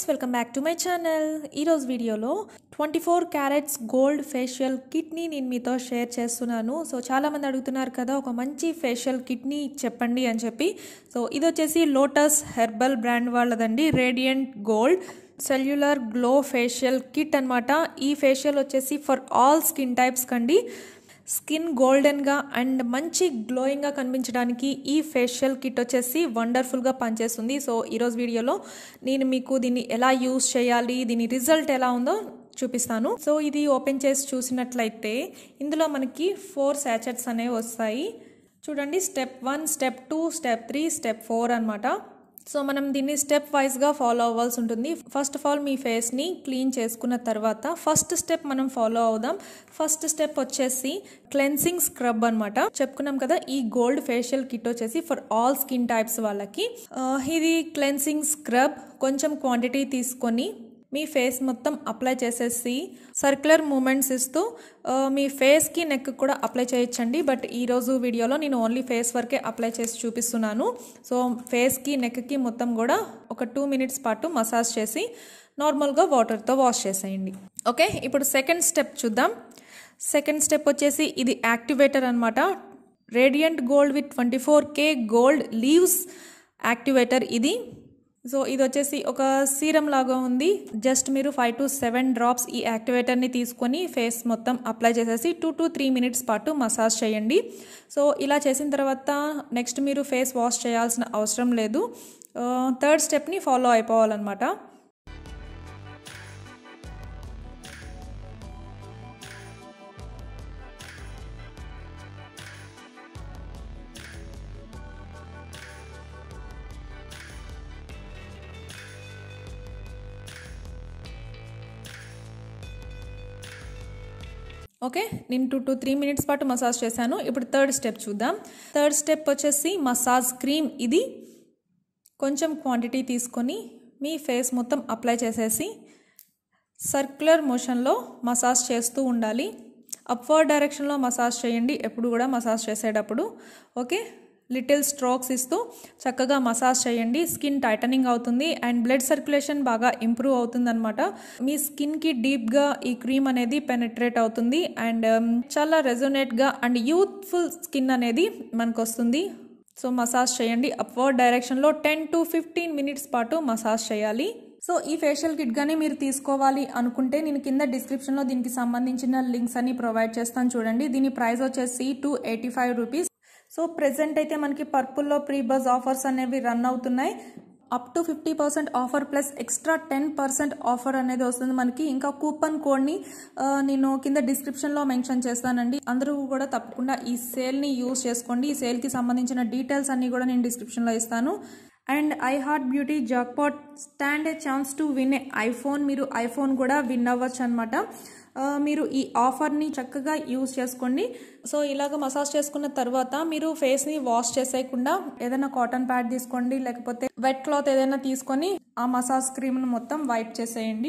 welcome back to my channel ఈరోజు వీడియోలో twenty four carats gold facial కిట్ని నేను మీతో షేర్ చేస్తున్నాను సో చాలామంది అడుగుతున్నారు కదా ఒక మంచి ఫేషియల్ కిట్ని చెప్పండి అని చెప్పి సో ఇది వచ్చేసి లోటస్ హెర్బల్ బ్రాండ్ వాళ్ళదండి radiant gold cellular glow facial kit అనమాట ఈ ఫేషియల్ వచ్చేసి ఫర్ ఆల్ స్కిన్ టైప్స్ కండి స్కిన్ గోల్డెన్గా అండ్ మంచి గ్లోయింగ్గా కనిపించడానికి ఈ ఫేషియల్ కిట్ వచ్చేసి వండర్ఫుల్గా పనిచేస్తుంది సో ఈరోజు వీడియోలో నేను మీకు దీన్ని ఎలా యూస్ చేయాలి దీని రిజల్ట్ ఎలా ఉందో చూపిస్తాను సో ఇది ఓపెన్ చేసి చూసినట్లయితే ఇందులో మనకి ఫోర్ శాచెట్స్ అనేవి వస్తాయి చూడండి step one step two step three step four అనమాట సో మనం దీన్ని స్టెప్ వైజ్గా ఫాలో అవ్వాల్సి ఉంటుంది ఫస్ట్ ఆఫ్ ఆల్ మీ ఫేస్ని క్లీన్ చేసుకున్న తర్వాత ఫస్ట్ స్టెప్ మనం ఫాలో అవుదాం ఫస్ట్ స్టెప్ వచ్చేసి క్లెన్సింగ్ స్క్రబ్ అనమాట చెప్పుకున్నాం కదా ఈ గోల్డ్ ఫేషియల్ కిట్ వచ్చేసి ఫర్ ఆల్ స్కిన్ టైప్స్ వాళ్ళకి ఇది క్లెన్సింగ్ స్క్రబ్ కొంచెం క్వాంటిటీ తీసుకొని మీ ఫేస్ మొత్తం అప్లై చేసేసి సర్క్యులర్ మూమెంట్స్ ఇస్తూ మీ ఫేస్కి నెక్ కూడా అప్లై చేయొచ్చండి బట్ ఈరోజు వీడియోలో నేను ఓన్లీ ఫేస్ వరకే అప్లై చేసి చూపిస్తున్నాను సో ఫేస్కి నెక్కి మొత్తం కూడా ఒక టూ మినిట్స్ పాటు మసాజ్ చేసి నార్మల్గా వాటర్తో వాష్ చేసేయండి ఓకే ఇప్పుడు సెకండ్ స్టెప్ చూద్దాం సెకండ్ స్టెప్ వచ్చేసి ఇది యాక్టివేటర్ అనమాట radiant gold with twenty four K gold leaves activator ఇది సో ఇది వచ్చేసి ఒక సీరం లాగా ఉంది జస్ట్ మీరు ఫైవ్ టు సెవెన్ డ్రాప్స్ ఈ యాక్టివేటర్ని తీసుకొని ఫేస్ మొత్తం అప్లై చేసేసి టూ టు త్రీ మినిట్స్ పాటు మసాజ్ చేయండి సో ఇలా చేసిన తర్వాత నెక్స్ట్ మీరు ఫేస్ వాష్ చేయాల్సిన అవసరం లేదు థర్డ్ స్టెప్ని ఫాలో అయిపోవాలన్నమాట ఓకే నేను టూ టు త్రీ మినిట్స్ పాటు మసాజ్ చేశాను ఇప్పుడు థర్డ్ స్టెప్ చూద్దాం థర్డ్ స్టెప్ వచ్చేసి మసాజ్ క్రీమ్ ఇది కొంచెం క్వాంటిటీ తీసుకొని మీ ఫేస్ మొత్తం అప్లై చేసేసి సర్క్యులర్ మోషన్లో మసాజ్ చేస్తూ ఉండాలి అప్వర్డ్ డైరెక్షన్లో మసాజ్ చేయండి ఎప్పుడు కూడా మసాజ్ చేసేటప్పుడు ఓకే లిటిల్ స్ట్రోక్స్ ఇస్తూ చక్కగా మసాజ్ చేయండి స్కిన్ టైటనింగ్ అవుతుంది అండ్ బ్లడ్ సర్క్యులేషన్ బాగా ఇంప్రూవ్ అవుతుంది అనమాట మీ స్కిన్కి డీప్గా ఈ క్రీమ్ అనేది పెనట్రేట్ అవుతుంది అండ్ చాలా రెజోనేట్గా అండ్ యూత్ఫుల్ స్కిన్ అనేది మనకు వస్తుంది సో మసాజ్ చేయండి అప్వర్డ్ డైరెక్షన్లో టెన్ టు ఫిఫ్టీన్ మినిట్స్ పాటు మసాజ్ చేయాలి సో ఈ ఫేషియల్ కిట్ గానీ మీరు తీసుకోవాలి అనుకుంటే నేను కింద డిస్క్రిప్షన్లో దీనికి సంబంధించిన లింక్స్ అని ప్రొవైడ్ చేస్తాను చూడండి దీని ప్రైస్ వచ్చేసి two eighty five rupees so present అయితే మనకి పర్పుల్లో ప్రీ బజ్ ఆఫర్స్ అనేవి రన్ అవుతున్నాయి up to fifty percent offer plus extra ten percent offer అనేది వస్తుంది మనకి ఇంకా కూపన్ కోడ్ని నేను కింద డిస్క్రిప్షన్లో మెన్షన్ చేస్తానండి అందరూ కూడా తప్పకుండా ఈ సేల్ని యూజ్ చేసుకోండి ఈ సేల్కి సంబంధించిన డీటెయిల్స్ అన్నీ కూడా నేను డిస్క్రిప్షన్లో ఇస్తాను and I heart beauty jackpot stand a chance to win a iPhone మీరు ఐఫోన్ కూడా విన్ అవ్వచ్చు అనమాట మీరు ఈ ఆఫర్ని చక్కగా యూస్ చేసుకోండి సో ఇలాగ మసాజ్ చేసుకున్న తర్వాత మీరు ఫేస్ని వాష్ చేసేయకుండా ఏదైనా కాటన్ ప్యాడ్ తీసుకోండి లేకపోతే వెట్ క్లాత్ ఏదైనా తీసుకొని ఆ మసాజ్ క్రీమ్ను మొత్తం వైప్ చేసేయండి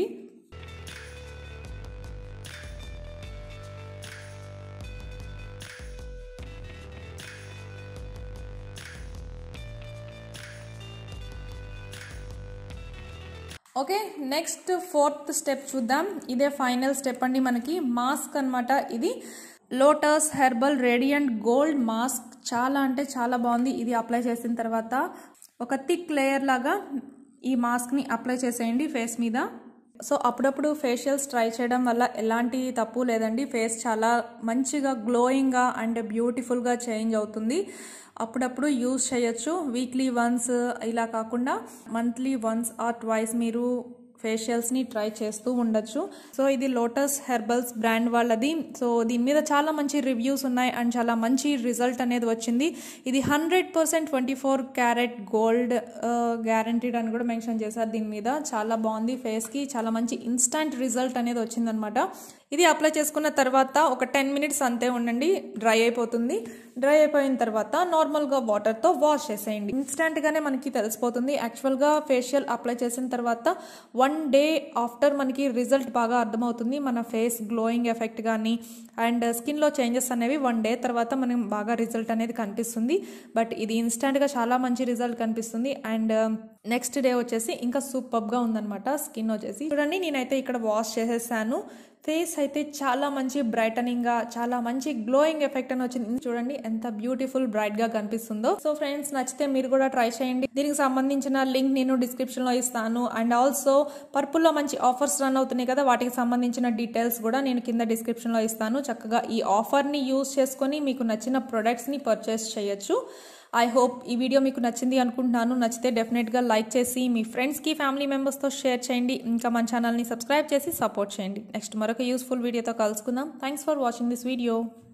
ఓకే నెక్స్ట్ ఫోర్త్ స్టెప్ చూద్దాం ఇదే ఫైనల్ స్టెప్ అండి మనకి మాస్క్ అనమాట ఇది Lotus Herbal radiant gold mask చాలా అంటే చాలా బాగుంది ఇది అప్లై చేసిన తర్వాత ఒక థిక్ లేయర్ లాగా ఈ మాస్క్ని అప్లై చేసేయండి ఫేస్ మీద సో అప్పుడప్పుడు ఫేషియల్స్ ట్రై చేయడం వల్ల ఎలాంటి తప్పు లేదండి ఫేస్ చాలా మంచిగా గ్లోయింగ్గా అండ్ బ్యూటిఫుల్గా చేంజ్ అవుతుంది అప్పుడప్పుడు యూజ్ చేయొచ్చు వీక్లీ వన్స్ ఇలా కాకుండా మంత్లీ వన్స్ ఆర్ ట్వైస్ మీరు ఫేషియల్స్ని ట్రై చేస్తూ ఉండొచ్చు సో ఇది లోటస్ హెర్బల్స్ బ్రాండ్ వాళ్ళది సో దీని మీద చాలా మంచి రివ్యూస్ ఉన్నాయి అండ్ చాలా మంచి రిజల్ట్ అనేది వచ్చింది ఇది hundred percent twenty four carat gold guaranteed అని కూడా మెన్షన్ చేశారు దీని మీద చాలా బాగుంది ఫేస్కి చాలా మంచి ఇన్స్టంట్ రిజల్ట్ అనేది వచ్చిందనమాట ఇది అప్లై చేసుకున్న తర్వాత ఒక టెన్ మినిట్స్ అంతే ఉండండి డ్రై అయిపోతుంది డ్రై అయిపోయిన తర్వాత నార్మల్గా వాటర్తో వాష్ చేసేయండి ఇన్స్టెంట్గానే మనకి తెలిసిపోతుంది యాక్చువల్గా ఫేషియల్ అప్లై చేసిన తర్వాత వన్ డే ఆఫ్టర్ మనకి రిజల్ట్ బాగా అర్థమవుతుంది మన ఫేస్ గ్లోయింగ్ ఎఫెక్ట్ కానీ అండ్ స్కిన్లో చేంజెస్ అనేవి వన్ డే తర్వాత మనం బాగా రిజల్ట్ అనేది కనిపిస్తుంది బట్ ఇది ఇన్స్టెంట్గా చాలా మంచి రిజల్ట్ కనిపిస్తుంది అండ్ నెక్స్ట్ డే వచ్చేసి ఇంకా సూపర్గా ఉందన్నమాట స్కిన్ వచ్చేసి చూడండి నేనైతే ఇక్కడ వాష్ చేసేసాను ఫేస్ అయితే చాలా మంచి బ్రైటనింగ్గా చాలా మంచి గ్లోయింగ్ ఎఫెక్ట్ అని వచ్చింది చూడండి ఎంత బ్యూటిఫుల్ బ్రైట్గా కనిపిస్తుందో సో ఫ్రెండ్స్ నచ్చితే మీరు కూడా ట్రై చేయండి దీనికి సంబంధించిన లింక్ నేను డిస్క్రిప్షన్లో ఇస్తాను అండ్ ఆల్సో పర్పుల్లో మంచి ఆఫర్స్ రన్ అవుతున్నాయి కదా వాటికి సంబంధించిన డీటెయిల్స్ కూడా నేను కింద డిస్క్రిప్షన్లో ఇస్తాను చక్కగా ఈ ఆఫర్ని యూస్ చేసుకొని మీకు నచ్చిన ప్రొడక్ట్స్ని పర్చేస్ చేయొచ్చు ఐ హోప్ ఈ వీడియో మీకు నచ్చింది అనుకుంటున్నాను నచ్చితే డెఫినెట్గా లైక్ చేసి మీ ఫ్రెండ్స్కి ఫ్యామిలీ మెంబర్స్తో షేర్ చేయండి ఇంకా మన ఛానల్ని సబ్స్క్రైబ్ చేసి సపోర్ట్ చేయండి నెక్స్ట్ మరొక యూస్ఫుల్ వీడియోతో కలుసుకుందాం thanks for watching this video